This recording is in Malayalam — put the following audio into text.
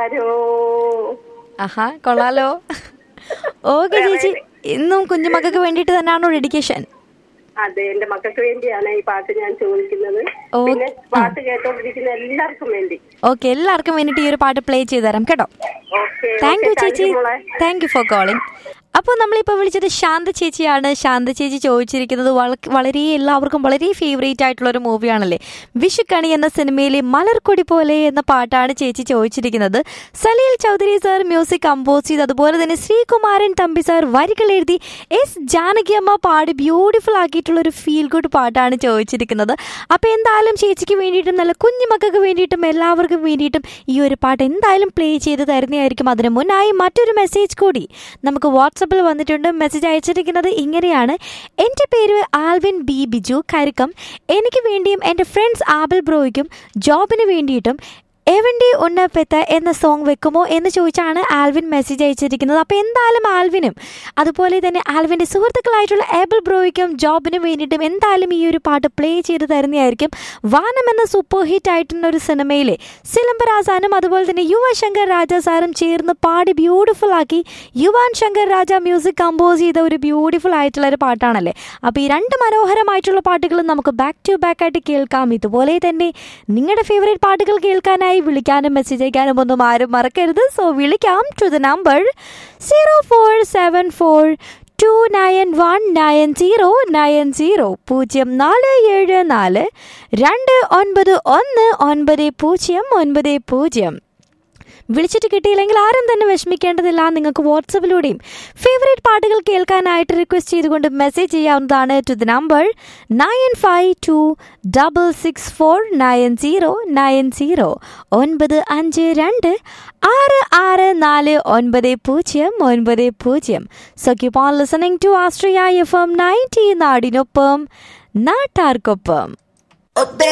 ആരാരോ ആഹാ കൊള്ളാലോ ഓക്കെ ചേച്ചി ഇന്നും കുഞ്ഞുമക്കൾക്ക് വേണ്ടിയിട്ട് തന്നെയാണോ ഡെഡിക്കേഷൻ അതെ എന്റെ മക്കൾക്ക് വേണ്ടിയാണ് ഈ പാട്ട് ഞാൻ ചോദിക്കുന്നത് ഓ, പിന്നെ പാട്ട് കേട്ടോണ്ടിരിക്കുന്ന എല്ലാവർക്കും വേണ്ടി ഓക്കെ എല്ലാവർക്കും വേണ്ടിയിട്ട് ഈ ഒരു പാട്ട് പ്ലേ ചെയ്ത് തരാം കേട്ടോ okay thank you okay, thank chechi you മോളെ താങ്ക് യു ഫോർ കോളിംഗ് അപ്പോൾ നമ്മളിപ്പോൾ വിളിച്ചത് ശാന്ത ചേച്ചിയാണ് ശാന്ത ചേച്ചി ചോദിച്ചിരിക്കുന്നത് വള- വളരെ എല്ലാവർക്കും വളരെ ഫേവറേറ്റ് ആയിട്ടുള്ള ഒരു മൂവിയാണല്ലേ വിഷുക്കണി എന്ന സിനിമയിലെ മലർക്കൊടി പോലെ എന്ന പാട്ടാണ് ചേച്ചി ചോദിച്ചിരിക്കുന്നത് Salil Chowdhury sir music compose ചെയ്ത് അതുപോലെ തന്നെ ശ്രീകുമാരൻ തമ്പി സാർ വരികൾ എഴുതി എസ് ജാനകി അമ്മ പാടി ബ്യൂട്ടിഫുൾ ആക്കിയിട്ടുള്ള ഒരു ഫീൽ ഗുഡ് പാട്ടാണ് ചോദിച്ചിരിക്കുന്നത് അപ്പോൾ എന്തായാലും ചേച്ചിക്ക് വേണ്ടിയിട്ടും നല്ല കുഞ്ഞു മക്കൾക്ക് വേണ്ടിയിട്ടും എല്ലാവർക്കും വേണ്ടിയിട്ടും ഈ ഒരു പാട്ട് എന്തായാലും പ്ലേ ചെയ്ത് തരുന്നതായിരിക്കും അതിന് മുന്നായി മറ്റൊരു മെസ്സേജ് കൂടി നമുക്ക് വാട്സപ്പിൽ വന്നിട്ടുണ്ട് മെസ്സേജ് അയച്ചിരിക്കുന്നത് ഇങ്ങനെയാണ് എൻ്റെ പേര് ആൽവിൻ ബി ബിജു കരുക്കം എനിക്ക് വേണ്ടിയും എൻ്റെ ഫ്രണ്ട്സ് ആബിൾ ബ്രോയ്ക്കും ജോബിന് വേണ്ടിയിട്ടും എവണ്ടി ഉണ്ണപ്പെത്ത എന്ന സോങ് വെക്കുമോ എന്ന് ചോദിച്ചാണ് ആൽവിൻ മെസ്സേജ് അയച്ചിരിക്കുന്നത് അപ്പോൾ എന്തായാലും ആൽവിനും അതുപോലെ തന്നെ ആൽവിൻ്റെ സുഹൃത്തുക്കളായിട്ടുള്ള ഏബിൾ ബ്രോയ്ക്കും ജോബിനും വേണ്ടിയിട്ടും എന്തായാലും ഈ ഒരു പാട്ട് പ്ലേ ചെയ്ത് തരുന്നതായിരിക്കും വാനം എന്ന സൂപ്പർ ഹിറ്റ് ആയിട്ടുള്ള ഒരു സിനിമയിലെ സിലംബരാസാനും അതുപോലെ തന്നെ യുവ ശങ്കർ രാജ സാറും ചേർന്ന് പാടി ബ്യൂട്ടിഫുൾ ആക്കി യുവാൻ ശങ്കർ രാജ മ്യൂസിക് കമ്പോസ് ചെയ്ത ഒരു ബ്യൂട്ടിഫുൾ ആയിട്ടുള്ള ഒരു പാട്ടാണല്ലേ അപ്പോൾ ഈ രണ്ട് മനോഹരമായിട്ടുള്ള പാട്ടുകളും നമുക്ക് ബാക്ക് ടു ബാക്ക് ആയിട്ട് കേൾക്കാം ഇതുപോലെ തന്നെ നിങ്ങളുടെ ഫേവറേറ്റ് പാട്ടുകൾ കേൾക്കാനായി വിളിക്കാനും മെസ്സേജ് അയക്കാനും ഒന്നും ആരും മറക്കരുത് സോ വിളിക്കാം to the number zero four seven four two nine one nine zero nine zero പൂജ്യം നാല് ഏഴ് നാല് രണ്ട് ഒൻപത് ഒന്ന് ഒൻപത് പൂജ്യം ഒൻപത് പൂജ്യം വിളിച്ചിട്ട് കിട്ടിയില്ലെങ്കിൽ ആരും തന്നെ വിഷമിക്കേണ്ടതില്ല നിങ്ങൾക്ക് വാട്സപ്പിലൂടെയും ഫേവറേറ്റ് പാട്ടുകൾ കേൾക്കാനായിട്ട് റിക്വസ്റ്റ് ചെയ്തുകൊണ്ട് മെസ്സേജ് ചെയ്യാവുന്നതാണ് to the number nine five two double six four nine zero nine zero ഒൻപത് അഞ്ച് രണ്ട് ആറ് ആറ് നാല് ഒൻപത് പൂജ്യം ഒൻപത് പൂജ്യം so keep on listening to Austria F M ninety നാടിനൊപ്പം നാട്ടാർക്കൊപ്പം ഒത്തേ